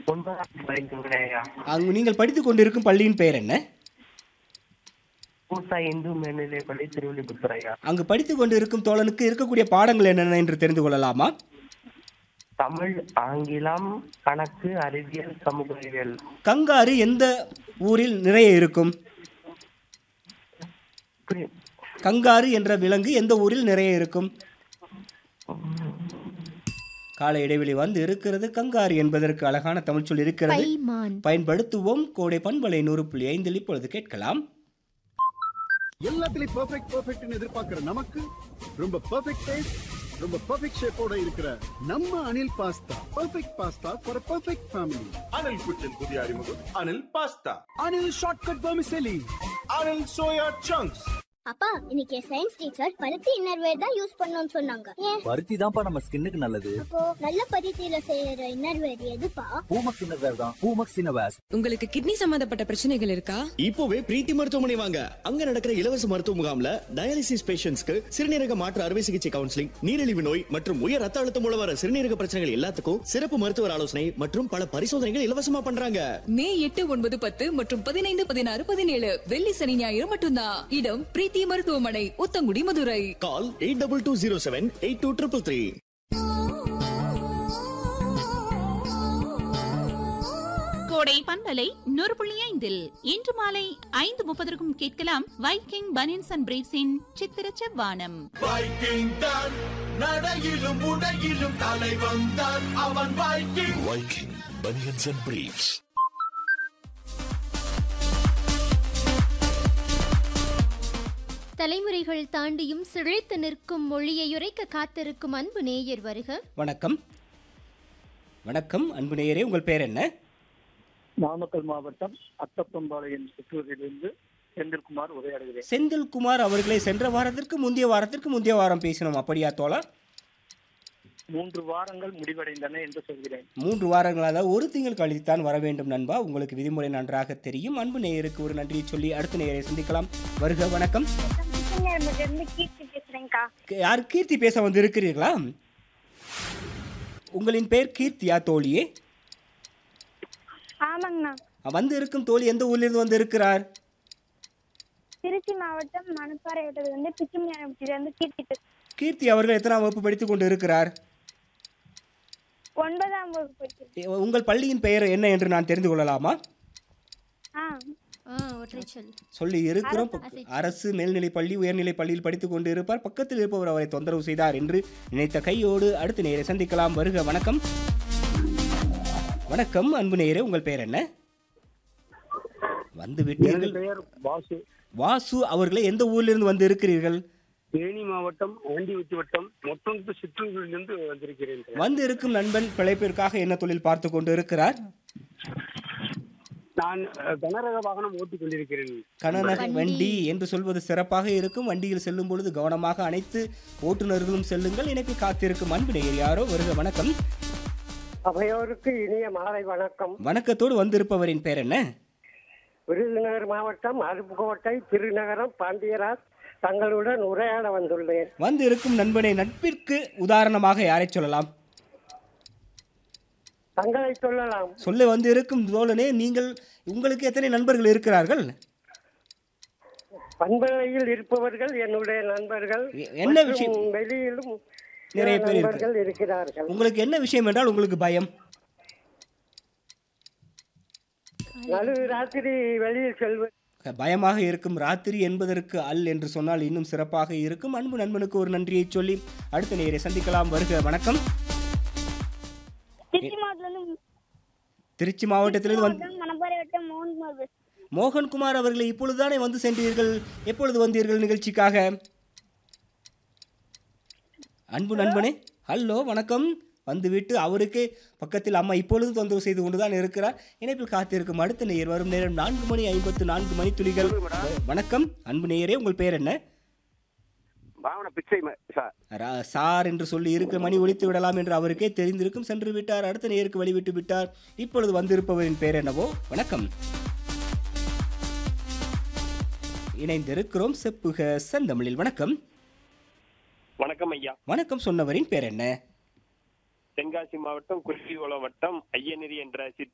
ஒன்பதாம் படிக்கிறேன் ஐயா அங்கு நீங்கள் படித்துக் கொண்டிருக்கும் பள்ளியின் பெயர் என்ன பூசா இந்து மேல்நிலை பள்ளி திருவள்ளிபுத்தூர் ஐயா அங்கு படித்துக் கொண்டிருக்கும் தோழனுக்கு இருக்கக்கூடிய பாடங்கள் என்னென்ன என்று தெரிந்து கொள்ளலாமா தமிழ் ஆங்கிலம் கணக்கு அறிவியல் சமூக அறிவியல் கங்காரு எந்த ஊரில் நிறைய இருக்கும் புரி- கங்காரு என்ற விலங்கு எந்த ஊரில் நிறைய இருக்கும் கால இடைவெளி வந்து இருக்கிறது கங்காரு என்பதற்கு அழகான தமிழ் சொல் இருக்கிறது பைமான் பயன்படுத்துவோம் கோடை பண்பலை நூறு புள்ளி ஐந்தில் இப்பொழுது கேட்கலாம் எல்லாத்துலயும் பெர்ஃபெக்ட் பெர்ஃபெக்ட்னு எதிர்பார்க்கிற நமக்கு ரொம்ப பெர்ஃபெக்ட் டேஸ்ட் ரொம்ப பெர்ஃபெக்ட் ஷேப்போட இருக்கிற நம்ம Anil pasta perfect pasta for perfect family Anil cuisine புதிய அறிமுகம் Anil pasta Anil shortcut vermicelli Anil soya chunks அப்பா இன்னைக்கு சயின்ஸ் டீச்சர் பருத்தி இன்னர்வேர் தான் யூஸ் பண்ணணும்னு சொன்னாங்க ஏன் பருத்தி தான்ப்பா நம்ம ஸ்கின்னுக்கு நல்லது அப்போ நல்ல பருத்தியில செய்யற இன்னர்வேர் எதுப்பா பூமக்ஸ் இன்னர்வேர் தான் பூமக்ஸ் இன்னர்வேர்ஸ் உங்களுக்கு கிட்னி சம்பந்தப்பட்ட பிரச்சனைகள் இருக்கா இப்போவே பிரீத்தி மருத்துவமனை வாங்க அங்க நடக்கிற இலவச மருத்துவ முகாம்ல டயாலிசிஸ் பேஷண்ட்ஸ்க்கு சிறுநீரக மாற்று அறுவை சிகிச்சை கவுன்சிலிங் நீரிழிவு நோய் மற்றும் உயர் ரத்த அழுத்தம் மூலம் வர சிறுநீரக பிரச்சனைகள் எல்லாத்துக்கும் சிறப்பு மருத்துவர் ஆலோசனை மற்றும் பல பரிசோதனைகள் இலவசமா பண்றாங்க மே எட்டு ஒன்பது பத்து மற்றும் பதினைந்து பதினாறு பதினேழு வெள்ளி சனி ஞாயிறு மட்டும்தான் இடம் பிரீத்தி மருத்துவமனை Uthangudi Madurai call eight double two zero seven eight two triple three Kodai பண்பலை நூறு புள்ளி ஐந்தில் இன்று மாலை ஐந்து முப்பதற்கும் கேட்கலாம் வைக்கிங் பனியன்ஸ் அண்ட் பிரேவ்ஸின் சித்திர செவ்வானம் வைக்கிங் தான் நடையிலும் உடையிலும் தலை வந்தான் அவன் Viking Viking banians and briefs தலைமுறைகள் தாண்டியும் சிழைத்து நிற்கும் மொழியை உரைக்க காத்திருக்கும் அன்பு நேயர் வருக வணக்கம் வணக்கம் அன்பு நேயரே உங்கள் பெயர் என்ன நாமக்கல் மாவட்டம் அத்தப்பம்பாளையம் சிற்றூரிலிருந்து செந்தில்குமார் உரையாடுகிறேன் செந்தில்குமார் அவர்களை சென்ற வாரத்திற்கு முந்தைய வாரத்திற்கு முந்தைய வாரம் பேசினோம் அப்படியா தோழா மூன்று வாரங்கள் முடிவடைந்தன என்று சொல்கிறேன் மூன்று வாரங்களாக ஒரு திங்கள் கழித்துத்தான் வர வேண்டும் நண்பா உங்களுக்கு விதிமுறை நன்றாக தெரியும் அன்பு நேயருக்கு ஒரு நன்றியை சொல்லி அடுத்த நேயரை சந்திக்கலாம் வருக வணக்கம் இருந்து கீர்த்தி பேசுறேன்க்கா க- யார் கீர்த்தி பேச வந்து இருக்கிறீர்களா உங்களின் பெயர் கீர்த்தியா தோழியே ஆமாங்கண்ணா வந்து இருக்கும் தோழி எந்த ஊரிலிருந்து வந்து இருக்கிறார் திருச்சி மாவட்டம் மணப்பாறை வட்டத்துல வந்து பிச்சுமியானபுரத்துல இருந்து கீர்த்தி கீர்த்தி அவர்கள் எத்தனாம் வகுப்பு படித்துக் கொண்டு இருக்கிறார் ஒன்பதாம் வகுப்பு படிக்கிறேன் எ- உங்கள் பள்ளியின் பெயர் என்ன என்று நான் தெரிந்து கொள்ளலாமா ஆ ஆ ஒற்றைச்சொல் சொல்லி இருக்கிறோம் பக்க- அரசு மேல்நிலைப் பள்ளி உயர்நிலைப் பள்ளியில் படித்துக் கொண்டு இருப்பார் பக்கத்தில் இருப்பவர் அவரை தொந்தரவு செய்தார் என்று நினைத்த கையோடு அடுத்த நேரை சந்திக்கலாம் வருக வணக்கம் வணக்கம் அன்பு நேயரே உங்கள் பெயர் என்ன வந்து எனது விட்டீர்கள் பெயர் பாசு வாசு அவர்களே எந்த ஊரிலிருந்து வந்து இருக்கிறீர்கள் தேனி மாவட்டம் ஆண்டிவத்தி வட்டம் மொத்தம் சிற்றூரிலிருந்து வந்திருக்கிறேன் வந்து இருக்கும் நண்பன் பிழைப்பிற்காக என்ன தொழில் பார்த்து கொண்டு இருக்கிறார் நான் அஹ், கனரக வாகனம் ஓட்டிக் கொண்டிருக்கிறேன் கனநக வண்டி என்று சொல்வது சிறப்பாக இருக்கும் வண்டியில் செல்லும் பொழுது கவனமாக அனைத்து ஓட்டுநர்களும் செல்லுங்கள் இணைப்பில் காத்திருக்கும் அன்பு நேயர் யாரோ வருக வணக்கம் அவையோருக்கு இனிய மாலை வணக்கம் வணக்கத்தோடு வந்திருப்பவரின் பெயர் என்ன விருதுநகர் மாவட்டம் அருப்புக்கோட்டை திருநகரம் பாண்டியராஜ் தங்களுடன் உரையாட வந்துள்ளேன் வந்து இருக்கும் நண்பனை நட்பிற்கு உதாரணமாக யாரை சொல்லலாம் தங்களை சொல்லலாம் சொல்ல வந்து இருக்கும் தோழனே நீங்கள் உங்களுக்கு எத்தனை நண்பர்கள் இருக்கிறார்கள் பண்பலையில் இருப்பவர்கள் என்னுடைய நண்பர்கள் எ- என்ன மற்றும் விஷயம்? வெளியிலும் நிறைய பேர் இருக்கு. நண்பர்கள் இருக்கிறார்கள் உங்களுக்கு என்ன விஷயம் என்றால் உங்களுக்கு பயம் நடு ராத்திரி வெளியில் செல்வது பயமாக இருக்கும் ராத்திரி என்பதற்கு அல் என்று சொன்னால் இன்னும் சிறப்பாக இருக்கும் அன்பு நண்பனுக்கு ஒரு நன்றியை சொல்லி அடுத்த நேரை சந்திக்கலாம் வருக வணக்கம் திருச்சி மாவட்டத்துல இருந்து திருச்சி மாவட்டத்திலிருந்து வந்து மாவட்டம் மணப்பாறை வட்டம் மோகன்குமார் பேசுறேன் மோகன்குமார் அவர்களை இப்பொழுதுதானே வந்து சென்றீர்கள் எப்பொழுது வந்தீர்கள் நிகழ்ச்சிக்காக அன்பு நண்பனே ஹலோ வணக்கம் வந்துவிட்டு அவருக்கே பக்கத்தில் அம்மா இப்பொழுது தொந்தரவு செய்து கொண்டுதான் இருக்கிறார் இணைப்பில் காத்திருக்கும் அடுத்த நேயர் வரும் நேரம் நான்கு மணி ஐம்பத்து நான்கு மணி துளிகள் வணக்கம் அன்பு நேயரே உங்கள் பெயர் என்ன பாவன பிச்சை சார் ரா- சார் என்று சொல்லி இருக்கிற மணி ஒழித்து விடலாம் என்று அவருக்கே தெரிந்திருக்கும் சென்று விட்டார் அடுத்த நேருக்கு வழிவிட்டு விட்டார் இப்பொழுது வந்திருப்பவரின் பெயர் என்னவோ வணக்கம் இணைந்திருக்கிறோம் செப்புக செந்தமிழில் வணக்கம் வணக்கம் ஐயா வணக்கம் சொன்னவரின் பேர் என்ன தென்காசி மாவட்டம் குருவிகுளம் வட்டம் ஐயநெறி என்ற